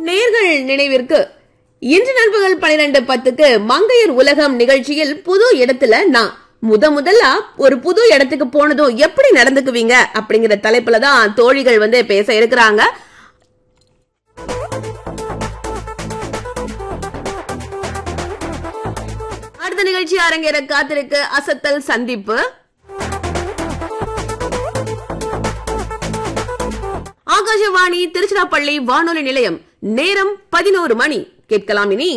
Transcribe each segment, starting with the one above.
நேர்கள் நினைவிற்கு இன்று நண்பகல் பனிரெண்டு பத்துக்கு மங்கையர் உலகம் நிகழ்ச்சியில் புது இடத்துல நான் முத முதல்ல ஒரு புது இடத்துக்கு போனதும் எப்படி நடந்துக்குவீங்க அப்படிங்கிற தலைப்புல தான் தோழிகள் வந்து பேச இருக்கிறாங்க அடுத்த நிகழ்ச்சி அரங்கேற காத்திருக்கு அசத்தல் சந்திப்பு ஆகாஷவாணி திருச்சிராப்பள்ளி வானொலி நிலையம் நேரம் பதினோரு மணி கேட்கலாம் இனி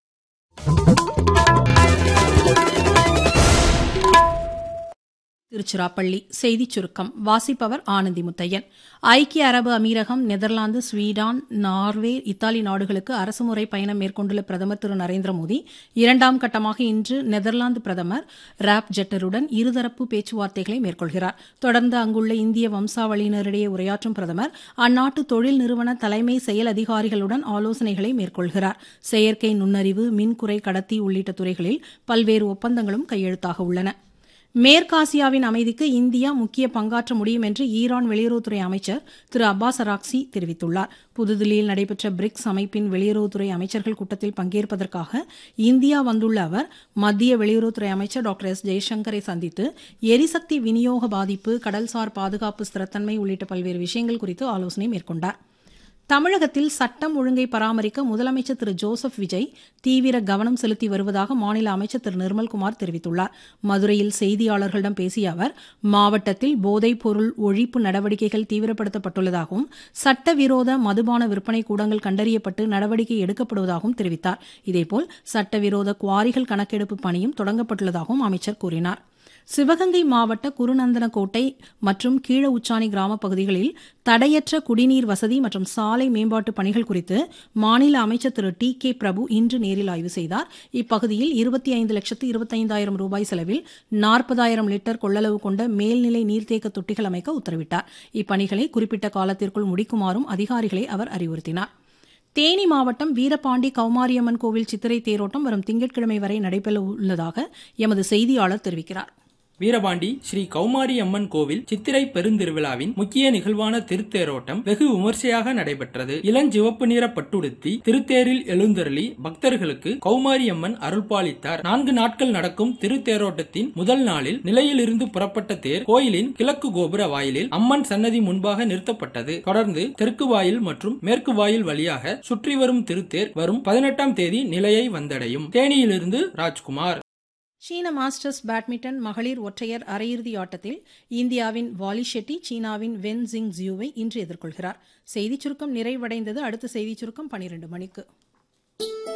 திருச்சிராப்பள்ளி செய்திச் சுருக்கம் வாசிப்பவர் ஆனந்தி முத்தையன் ஐக்கிய அரபு அமீரகம் நெதர்லாந்து ஸ்வீடான் நார்வே இத்தாலி நாடுகளுக்கு அரசுமுறை பயணம் மேற்கொண்டுள்ள பிரதமர் திரு நரேந்திர மோடி இரண்டாம் கட்டமாக இன்று நெதர்லாந்து பிரதமர் ராப் ஜெட்டருடன் இருதரப்பு பேச்சுவார்த்தைகளை மேற்கொள்கிறார் தொடர்ந்து அங்குள்ள இந்திய வம்சாவளியினரிடையே உரையாற்றும் பிரதமர் அந்நாட்டு தொழில் நிறுவன தலைமை செயல் அதிகாரிகளுடன் ஆலோசனைகளை மேற்கொள்கிறார் செயற்கை நுண்ணறிவு மின்குறை கடத்தி உள்ளிட்ட துறைகளில் பல்வேறு ஒப்பந்தங்களும் கையெழுத்தாக உள்ளன மேற்காசியாவின் அமைதிக்கு இந்தியா முக்கிய பங்காற்ற முடியும் என்று ஈரான் வெளியுறவுத்துறை அமைச்சர் திரு அப்பாஸ் அராக்சி தெரிவித்துள்ளார் புதுதில்லியில் நடைபெற்ற பிரிக்ஸ் அமைப்பின் வெளியுறவுத்துறை அமைச்சர்கள் கூட்டத்தில் பங்கேற்பதற்காக இந்தியா வந்துள்ள அவர் மத்திய வெளியுறவுத்துறை அமைச்சர் டாக்டர் எஸ் ஜெய்சங்கரை சந்தித்து எரிசக்தி விநியோக பாதிப்பு கடல்சார் பாதுகாப்பு ஸ்திரத்தன்மை உள்ளிட்ட பல்வேறு விஷயங்கள் குறித்து ஆலோசனை மேற்கொண்டார் தமிழகத்தில் சட்டம் ஒழுங்கை பராமரிக்க முதலமைச்சர் திரு ஜோசப் விஜய் தீவிர கவனம் செலுத்தி வருவதாக மாநில அமைச்சர் திரு நிர்மல்குமார் தெரிவித்துள்ளார் மதுரையில் செய்தியாளர்களிடம் பேசிய அவர் மாவட்டத்தில் போதைப் பொருள் ஒழிப்பு நடவடிக்கைகள் தீவிரப்படுத்தப்பட்டுள்ளதாகவும் சட்டவிரோத மதுபான விற்பனை கூடங்கள் கண்டறியப்பட்டு நடவடிக்கை எடுக்கப்படுவதாகவும் தெரிவித்தார் இதேபோல் சட்டவிரோத குவாரிகள் கணக்கெடுப்பு பணியும் தொடங்கப்பட்டுள்ளதாகவும் அமைச்சர் கூறினார் சிவகங்கை மாவட்ட குருநந்தனக்கோட்டை மற்றும் கீழ உச்சாணி கிராம பகுதிகளில் தடையற்ற குடிநீர் வசதி மற்றும் சாலை மேம்பாட்டு பணிகள் குறித்து மாநில அமைச்சர் திரு டி கே பிரபு இன்று நேரில் ஆய்வு செய்தார் இப்பகுதியில் இருபத்தி ஐந்து லட்சத்து இருபத்தைந்தாயிரம் ரூபாய் செலவில் நாற்பதாயிரம் லிட்டர் கொள்ளளவு கொண்ட மேல்நிலை நீர்த்தேக்க தொட்டிகள் அமைக்க உத்தரவிட்டார் இப்பணிகளை குறிப்பிட்ட காலத்திற்குள் முடிக்குமாறும் அதிகாரிகளை அவர் அறிவுறுத்தினார் தேனி மாவட்டம் வீரபாண்டி கௌமாரியம்மன் கோவில் சித்திரை தேரோட்டம் வரும் திங்கட்கிழமை வரை நடைபெற உள்ளதாக எமது செய்தியாளர் தெரிவிக்கிறார் வீரபாண்டி ஸ்ரீ கௌமாரி அம்மன் கோவில் சித்திரை பெருந்திருவிழாவின் முக்கிய நிகழ்வான திருத்தேரோட்டம் வெகு விமர்சையாக நடைபெற்றது இளஞ்சிவப்பு நிற பட்டுடுத்தி திருத்தேரில் எழுந்தருளி பக்தர்களுக்கு கௌமாரி அம்மன் அருள்பாலித்தார் நான்கு நாட்கள் நடக்கும் திருத்தேரோட்டத்தின் முதல் நாளில் நிலையிலிருந்து புறப்பட்ட தேர் கோயிலின் கிழக்கு கோபுர வாயிலில் அம்மன் சன்னதி முன்பாக நிறுத்தப்பட்டது தொடர்ந்து தெற்கு வாயில் மற்றும் மேற்கு வாயில் வழியாக சுற்றி வரும் திருத்தேர் வரும் பதினெட்டாம் தேதி நிலையை வந்தடையும் தேனியிலிருந்து ராஜ்குமார் சீன மாஸ்டர்ஸ் பேட்மிண்டன் மகளிர் ஒற்றையர் அரையிறுதி ஆட்டத்தில் இந்தியாவின் வாலி ஷெட்டி சீனாவின் வென் ஜிங் ஜியூவை இன்று எதிர்கொள்கிறார் செய்திச் சுருக்கம் நிறைவடைந்தது அடுத்த செய்திச் சுருக்கம் பனிரெண்டு மணிக்கு